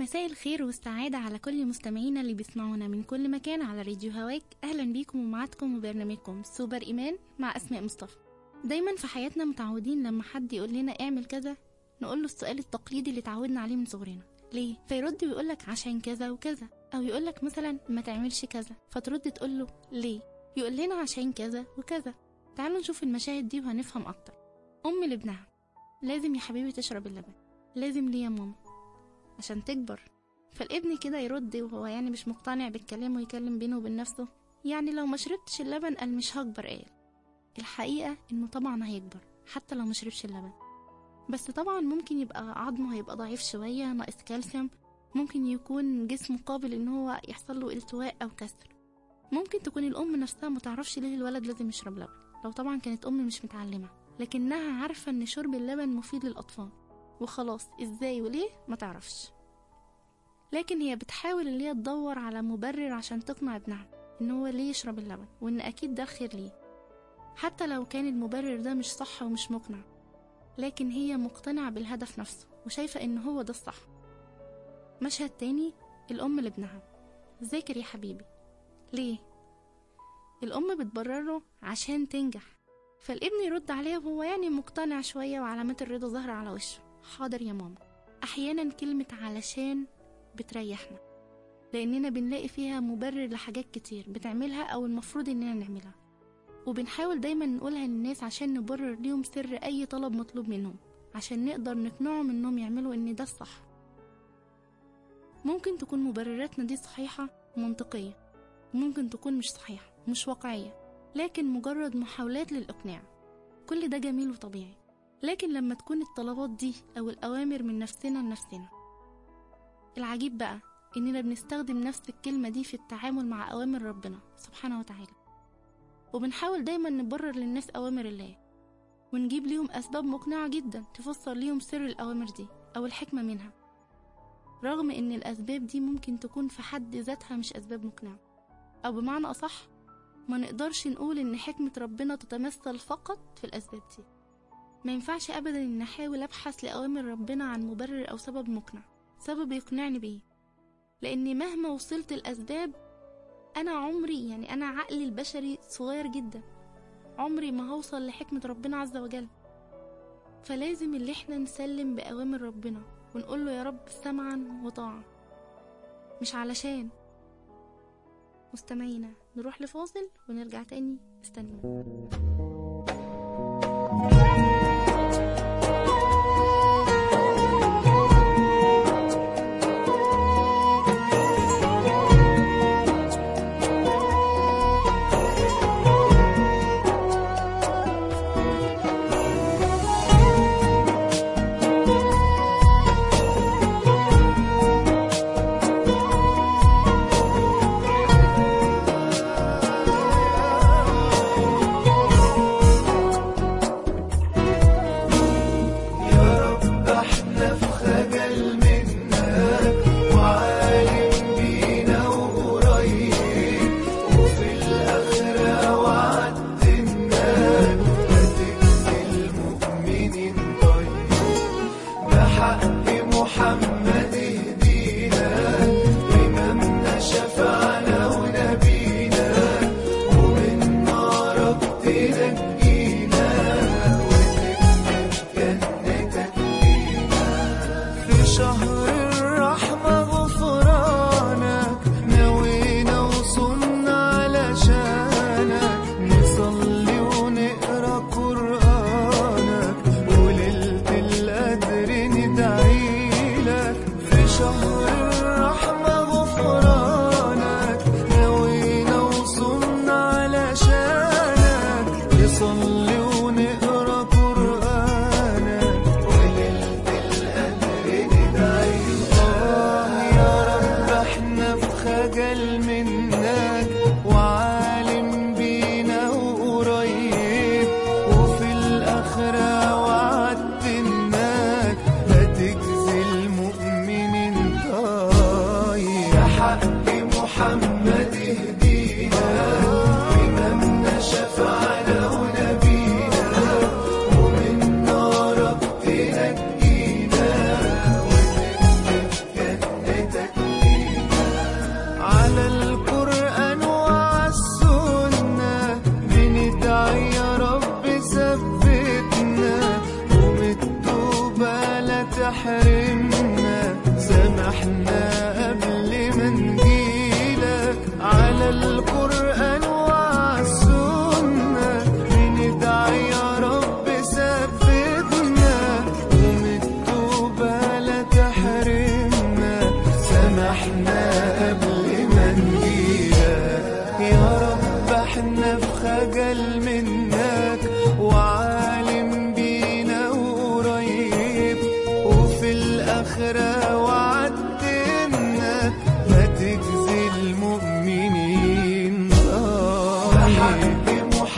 مساء الخير والسعادة على كل مستمعينا اللي بيسمعونا من كل مكان على راديو هواك أهلا بيكم ومعاكم وبرنامجكم سوبر إيمان مع أسماء مصطفى دايما في حياتنا متعودين لما حد يقول لنا اعمل كذا نقول له السؤال التقليدي اللي اتعودنا عليه من صغرنا ليه فيرد ويقولك عشان كذا وكذا أو يقولك مثلا ما تعملش كذا فترد تقول له ليه يقول لنا عشان كذا وكذا تعالوا نشوف المشاهد دي وهنفهم أكتر أم لابنها لازم يا حبيبي تشرب اللبن لازم ليه يا ماما عشان تكبر فالابن كده يرد وهو يعني مش مقتنع بالكلام ويكلم بينه وبين نفسه يعني لو ما شربتش اللبن قال مش هكبر قال الحقيقة انه طبعا هيكبر حتى لو ما شربش اللبن بس طبعا ممكن يبقى عظمه هيبقى ضعيف شوية ناقص كالسيوم ممكن يكون جسمه قابل ان هو يحصل له التواء او كسر ممكن تكون الام نفسها متعرفش ليه الولد لازم يشرب لبن لو طبعا كانت ام مش متعلمة لكنها عارفة ان شرب اللبن مفيد للاطفال وخلاص ازاي وليه ما تعرفش لكن هي بتحاول ان هي تدور على مبرر عشان تقنع ابنها ان هو ليه يشرب اللبن وان اكيد ده الخير ليه حتى لو كان المبرر ده مش صح ومش مقنع لكن هي مقتنعة بالهدف نفسه وشايفة ان هو ده الصح مشهد تاني الام لابنها ذاكر يا حبيبي ليه الام بتبرره عشان تنجح فالابن يرد عليها وهو يعني مقتنع شوية وعلامات الرضا ظاهرة على وشه حاضر يا ماما أحيانا كلمة علشان بتريحنا لأننا بنلاقي فيها مبرر لحاجات كتير بتعملها أو المفروض إننا نعملها وبنحاول دايما نقولها للناس عشان نبرر ليهم سر أي طلب مطلوب منهم عشان نقدر نقنعهم إنهم يعملوا إن ده الصح ممكن تكون مبرراتنا دي صحيحة ومنطقية ممكن تكون مش صحيحة مش واقعية لكن مجرد محاولات للإقناع كل ده جميل وطبيعي لكن لما تكون الطلبات دي أو الأوامر من نفسنا لنفسنا العجيب بقى إننا بنستخدم نفس الكلمة دي في التعامل مع أوامر ربنا سبحانه وتعالى وبنحاول دايما نبرر للناس أوامر الله ونجيب ليهم أسباب مقنعة جدا تفسر ليهم سر الأوامر دي أو الحكمة منها رغم إن الأسباب دي ممكن تكون في حد ذاتها مش أسباب مقنعة أو بمعنى أصح ما نقدرش نقول إن حكمة ربنا تتمثل فقط في الأسباب دي ما ينفعش أبدا إن أحاول أبحث لأوامر ربنا عن مبرر أو سبب مقنع سبب يقنعني بيه لأني مهما وصلت الأسباب أنا عمري يعني أنا عقلي البشري صغير جدا عمري ما هوصل لحكمة ربنا عز وجل فلازم اللي احنا نسلم بأوامر ربنا ونقول له يا رب سمعا وطاعة مش علشان مستمعينا نروح لفاصل ونرجع تاني استنوا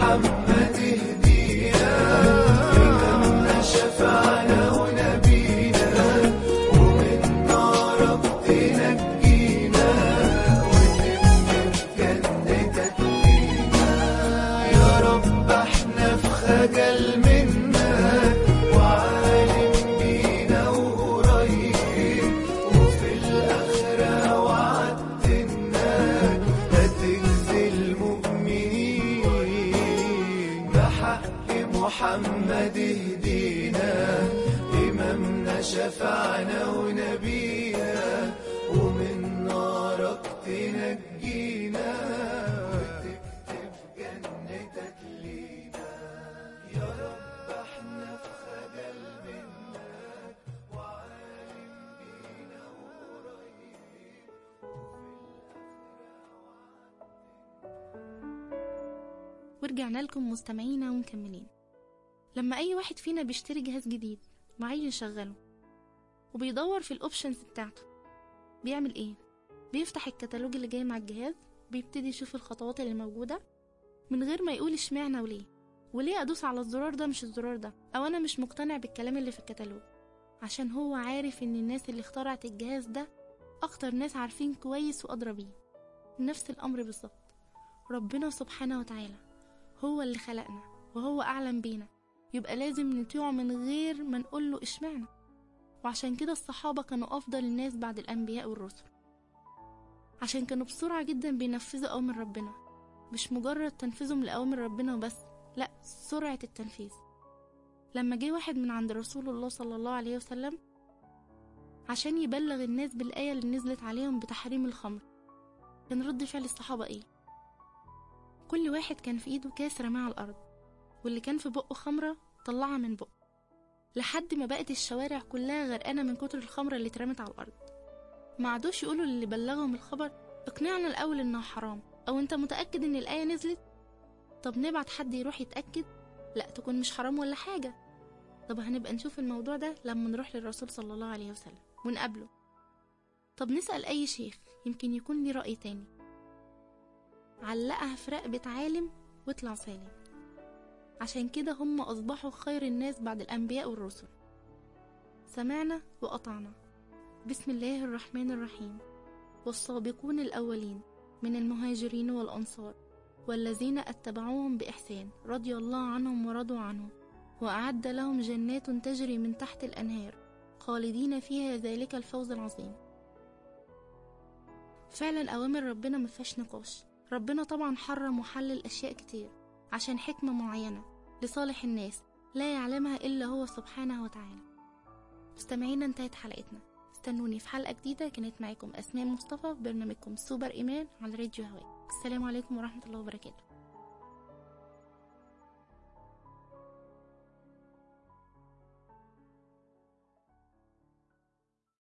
محمد اهدينا إمامنا شفعنا ونبينا ومن نارك تنجينا وتملك جنتك لينا يا رب احنا في خجل منك وعالم بينا وقريب وفي الآخرة وعدتنا هتجزي المؤمنين بحق محمد اهدينا إمامنا شفعنا ونبينا ومن نارك تنجينا وتكتب جنتك لينا يا رب احنا في خجل منك وعالم بينا وقريب ورجعنا لكم مستمعينا ومكملين لما اي واحد فينا بيشتري جهاز جديد وعايز يشغله وبيدور في الاوبشنز بتاعته بيعمل ايه بيفتح الكتالوج اللي جاي مع الجهاز بيبتدي يشوف الخطوات اللي موجودة من غير ما يقول اشمعنى وليه وليه ادوس على الزرار ده مش الزرار ده او انا مش مقتنع بالكلام اللي في الكتالوج عشان هو عارف ان الناس اللي اخترعت الجهاز ده اكتر ناس عارفين كويس وادرى بيه نفس الامر بالظبط ربنا سبحانه وتعالى هو اللي خلقنا وهو أعلم بينا يبقى لازم نطيعه من غير ما نقول له اشمعنى وعشان كده الصحابة كانوا أفضل الناس بعد الأنبياء والرسل عشان كانوا بسرعة جدا بينفذوا أوامر ربنا مش مجرد تنفيذهم لأوامر ربنا وبس لأ سرعة التنفيذ لما جه واحد من عند رسول الله صلى الله عليه وسلم عشان يبلغ الناس بالآية اللي نزلت عليهم بتحريم الخمر كان رد فعل الصحابة ايه كل واحد كان في ايده كاس رماه على الارض واللي كان في بقه خمرة طلعها من بقه لحد ما بقت الشوارع كلها غرقانة من كتر الخمرة اللي اترمت على الأرض ما عادوش يقولوا للي بلغهم الخبر اقنعنا الأول إنها حرام أو أنت متأكد إن الآية نزلت طب نبعت حد يروح يتأكد لا تكون مش حرام ولا حاجة طب هنبقى نشوف الموضوع ده لما نروح للرسول صلى الله عليه وسلم ونقابله طب نسأل أي شيخ يمكن يكون ليه رأي تاني علقها في رقبة عالم واطلع سالم عشان كده هم أصبحوا خير الناس بعد الأنبياء والرسل سمعنا وأطعنا بسم الله الرحمن الرحيم والسابقون الأولين من المهاجرين والأنصار والذين اتبعوهم بإحسان رضي الله عنهم ورضوا عنه وأعد لهم جنات تجري من تحت الأنهار خالدين فيها ذلك الفوز العظيم فعلا أوامر ربنا مفيهاش نقاش ربنا طبعا حرم وحلل أشياء كتير عشان حكمة معينة لصالح الناس لا يعلمها إلا هو سبحانه وتعالى مستمعينا انتهت حلقتنا استنوني في حلقة جديدة كانت معاكم أسماء مصطفى في برنامجكم سوبر إيمان على راديو هواء السلام عليكم ورحمة الله وبركاته